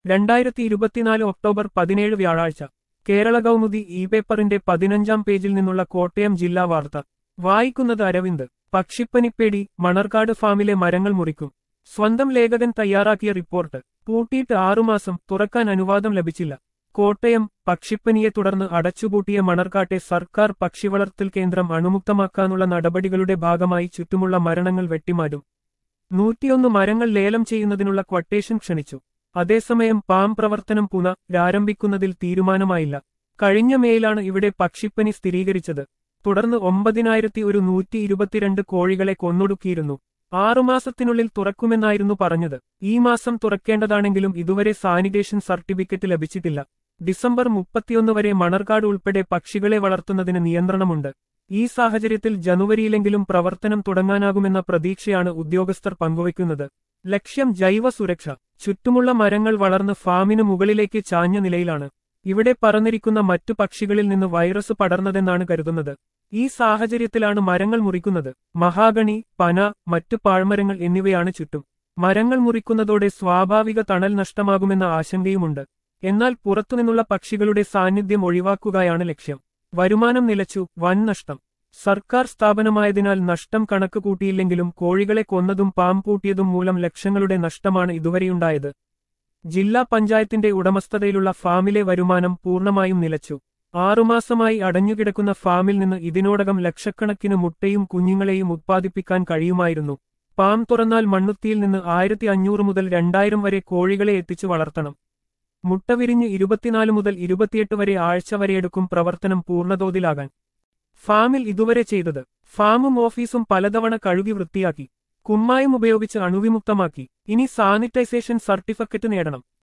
രണ്ടായിരത്തി ഇരുപത്തിനാല് ഒക്ടോബർ പതിനേഴ് വ്യാഴാഴ്ച കേരള കൗമുദി ഇ പേപ്പറിന്റെ പതിനഞ്ചാം പേജിൽ നിന്നുള്ള കോട്ടയം ജില്ലാ വാർത്ത വായിക്കുന്നത് അരവിന്ദ് പക്ഷിപ്പനിപ്പേടി മണർക്കാട് ഫാമിലെ മരങ്ങൾ മുറിക്കും സ്വന്തം ലേഖകൻ തയ്യാറാക്കിയ റിപ്പോർട്ട് പൂട്ടിയിട്ട് ആറുമാസം തുറക്കാൻ അനുവാദം ലഭിച്ചില്ല കോട്ടയം പക്ഷിപ്പനിയെ തുടർന്ന് അടച്ചുപൂട്ടിയ മണർക്കാട്ടെ സർക്കാർ പക്ഷിവളർത്തൽ കേന്ദ്രം അണുമുക്തമാക്കാനുള്ള നടപടികളുടെ ഭാഗമായി ചുറ്റുമുള്ള മരണങ്ങൾ വെട്ടിമാറ്റും നൂറ്റിയൊന്ന് മരങ്ങൾ ലേലം ചെയ്യുന്നതിനുള്ള ക്വട്ടേഷൻ ക്ഷണിച്ചു അതേസമയം പാം പ്രവർത്തനം പുനരാരംഭിക്കുന്നതിൽ തീരുമാനമായില്ല കഴിഞ്ഞ മേയിലാണ് ഇവിടെ പക്ഷിപ്പനി സ്ഥിരീകരിച്ചത് തുടർന്ന് ഒമ്പതിനായിരത്തി ഒരു നൂറ്റി ഇരുപത്തിരണ്ട് കോഴികളെ കൊന്നൊടുക്കിയിരുന്നു ആറുമാസത്തിനുള്ളിൽ തുറക്കുമെന്നായിരുന്നു പറഞ്ഞത് ഈ മാസം തുറക്കേണ്ടതാണെങ്കിലും ഇതുവരെ സാനിറ്റേഷൻ സർട്ടിഫിക്കറ്റ് ലഭിച്ചിട്ടില്ല ഡിസംബർ മുപ്പത്തിയൊന്ന് വരെ മണർക്കാട് ഉൾപ്പെടെ പക്ഷികളെ വളർത്തുന്നതിന് നിയന്ത്രണമുണ്ട് ഈ സാഹചര്യത്തിൽ ജനുവരിയിലെങ്കിലും പ്രവർത്തനം തുടങ്ങാനാകുമെന്ന പ്രതീക്ഷയാണ് ഉദ്യോഗസ്ഥർ പങ്കുവയ്ക്കുന്നത് ലക്ഷ്യം ജൈവ സുരക്ഷ ചുറ്റുമുള്ള മരങ്ങൾ വളർന്ന് ഫാമിന് മുകളിലേക്ക് ചാഞ്ഞ നിലയിലാണ് ഇവിടെ പറന്നിരിക്കുന്ന മറ്റു പക്ഷികളിൽ നിന്ന് വൈറസ് പടർന്നതെന്നാണ് കരുതുന്നത് ഈ സാഹചര്യത്തിലാണ് മരങ്ങൾ മുറിക്കുന്നത് മഹാഗണി പന മറ്റു പാഴ്മരങ്ങൾ എന്നിവയാണ് ചുറ്റും മരങ്ങൾ മുറിക്കുന്നതോടെ സ്വാഭാവിക തണൽ നഷ്ടമാകുമെന്ന ആശങ്കയുമുണ്ട് എന്നാൽ പുറത്തുനിന്നുള്ള പക്ഷികളുടെ സാന്നിധ്യം ഒഴിവാക്കുകയാണ് ലക്ഷ്യം വരുമാനം നിലച്ചു വൻ നഷ്ടം സർക്കാർ സ്ഥാപനമായതിനാൽ നഷ്ടം കണക്ക് കൂട്ടിയില്ലെങ്കിലും കോഴികളെ കൊന്നതും പാം പൂട്ടിയതും മൂലം ലക്ഷങ്ങളുടെ നഷ്ടമാണ് ഇതുവരെയുണ്ടായത് ജില്ലാ പഞ്ചായത്തിന്റെ ഉടമസ്ഥതയിലുള്ള ഫാമിലെ വരുമാനം പൂർണ്ണമായും നിലച്ചു ആറുമാസമായി അടഞ്ഞുകിടക്കുന്ന ഫാമിൽ നിന്ന് ഇതിനോടകം ലക്ഷക്കണക്കിന് മുട്ടയും കുഞ്ഞുങ്ങളെയും ഉത്പാദിപ്പിക്കാൻ കഴിയുമായിരുന്നു പാം തുറന്നാൽ മണ്ണുത്തിയിൽ നിന്ന് ആയിരത്തി അഞ്ഞൂറ് മുതൽ രണ്ടായിരം വരെ കോഴികളെ എത്തിച്ചു വളർത്തണം മുട്ട വിരിഞ്ഞ് ഇരുപത്തിനാല് മുതൽ ഇരുപത്തിയെട്ട് വരെ ആഴ്ച വരെയെടുക്കും പ്രവർത്തനം പൂർണ്ണതോതിലാകാൻ ഫാമിൽ ഇതുവരെ ചെയ്തത് ഫാമും ഓഫീസും പലതവണ കഴുകി വൃത്തിയാക്കി കുമ്മായം ഉപയോഗിച്ച് അണുവിമുക്തമാക്കി ഇനി സാനിറ്റൈസേഷൻ സർട്ടിഫിക്കറ്റ് നേടണം